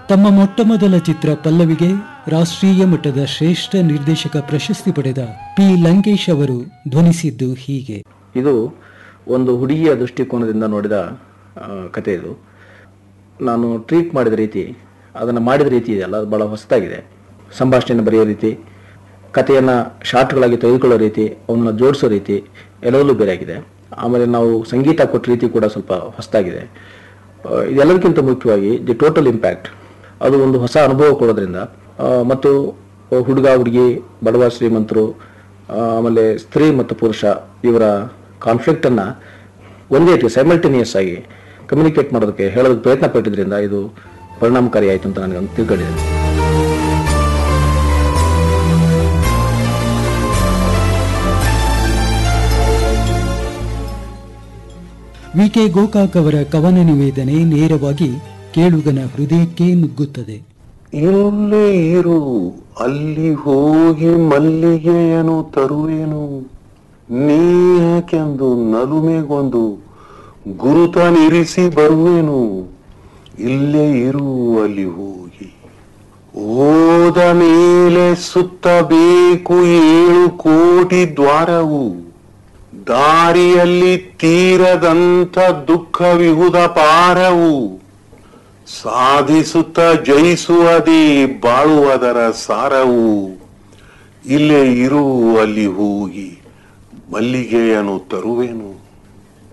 ತಮ್ಮ ಮೊಟ್ಟಮೊದಲ ಚಿತ್ರ ಪಲ್ಲವಿಗೆ ರಾಷ್ಟ್ರೀಯ ಮಟ್ಟದ ಶ್ರೇಷ್ಠ ನಿರ್ದೇಶಕ ಪ್ರಶಸ್ತಿ ಪಡೆದ ಪಿ ಲಂಕೇಶ್ ಅವರು ಧ್ವನಿಸಿದ್ದು ಹೀಗೆ ಇದು ಒಂದು ಹುಡುಗಿಯ ದೃಷ್ಟಿಕೋನದಿಂದ ನೋಡಿದ ಆ, ಕತೆ ಇದು ನಾನು ಟ್ರೀಟ್ ಮಾಡಿದ ರೀತಿ ಅದನ್ನು ಮಾಡಿದ ರೀತಿ ಇದೆಯಲ್ಲ ಅದು ಭಾಳ ಹೊಸದಾಗಿದೆ ಸಂಭಾಷಣೆಯನ್ನು ಬರೆಯೋ ರೀತಿ ಕಥೆಯನ್ನು ಶಾರ್ಟ್ಗಳಾಗಿ ತೆಗೆದುಕೊಳ್ಳೋ ರೀತಿ ಅವನ್ನ ಜೋಡಿಸೋ ರೀತಿ ಎಲ್ಲದರಲ್ಲೂ ಬೇರೆಯಾಗಿದೆ ಆಮೇಲೆ ನಾವು ಸಂಗೀತ ಕೊಟ್ಟ ರೀತಿ ಕೂಡ ಸ್ವಲ್ಪ ಹೊಸದಾಗಿದೆ ಆ, ಇದೆಲ್ಲದಕ್ಕಿಂತ ಮುಖ್ಯವಾಗಿ ದಿ ಟೋಟಲ್ ಇಂಪ್ಯಾಕ್ಟ್ ಅದು ಒಂದು ಹೊಸ ಅನುಭವ ಕೊಡೋದ್ರಿಂದ ಆ, ಮತ್ತು ಹುಡುಗ ಹುಡುಗಿ ಬಡವ ಶ್ರೀಮಂತರು ಆ, ಆಮೇಲೆ ಸ್ತ್ರೀ ಮತ್ತು ಪುರುಷ ಇವರ ಕಾನ್ಫ್ಲಿಕ್ಟನ್ನು ಒಂದೇ ರೀತಿ ಸೈಮಲ್ಟೇನಿಯಸ್ ಆಗಿ ಕಮ್ಯುನಿಕೇಟ್ ಮಾಡೋದಕ್ಕೆ ಹೇಳೋದಕ್ಕೆ ಪ್ರಯತ್ನ ಪಟ್ಟಿದ್ರಿಂದ ಇದು ಪರಿಣಾಮಕಾರಿ ಆಯಿತು ಅಂತ ನನಗೆ ತಿಳ್ಕೊಂಡಿದ್ದೇನೆ ವಿ ಕೆ ಗೋಕಾಕ್ ಅವರ ಕವನ ನಿವೇದನೆ ನೇರವಾಗಿ ಕೇಳುಗನ ಹೃದಯಕ್ಕೆ ನುಗ್ಗುತ್ತದೆ ಇಲ್ಲೇ ಇರು ಅಲ್ಲಿ ಹೋಗಿ ಮಲ್ಲಿಗೆಯನು ತರುವೆನು ನೀಕೆಂದು ನಲುಮೆಗೊಂದು ಗುರುತನಿರಿಸಿ ಬರುವೆನು ಇಲ್ಲೇ ಇರು ಅಲ್ಲಿ ಹೋಗಿ ಹೋದ ಮೇಲೆ ಸುತ್ತಬೇಕು ಏಳು ಕೋಟಿ ದ್ವಾರವು ದಾರಿಯಲ್ಲಿ ತೀರದಂತ ದುಃಖವಿಹುದ ಪಾರವು ಸಾಧಿಸುತ್ತ ಜಯಿಸುವುದೇ ಬಾಳುವುದರ ಸಾರವು ಇಲ್ಲೇ ಇರು ಅಲ್ಲಿ ಹೋಗಿ ಮಲ್ಲಿಗೆಯನ್ನು ತರುವೆನು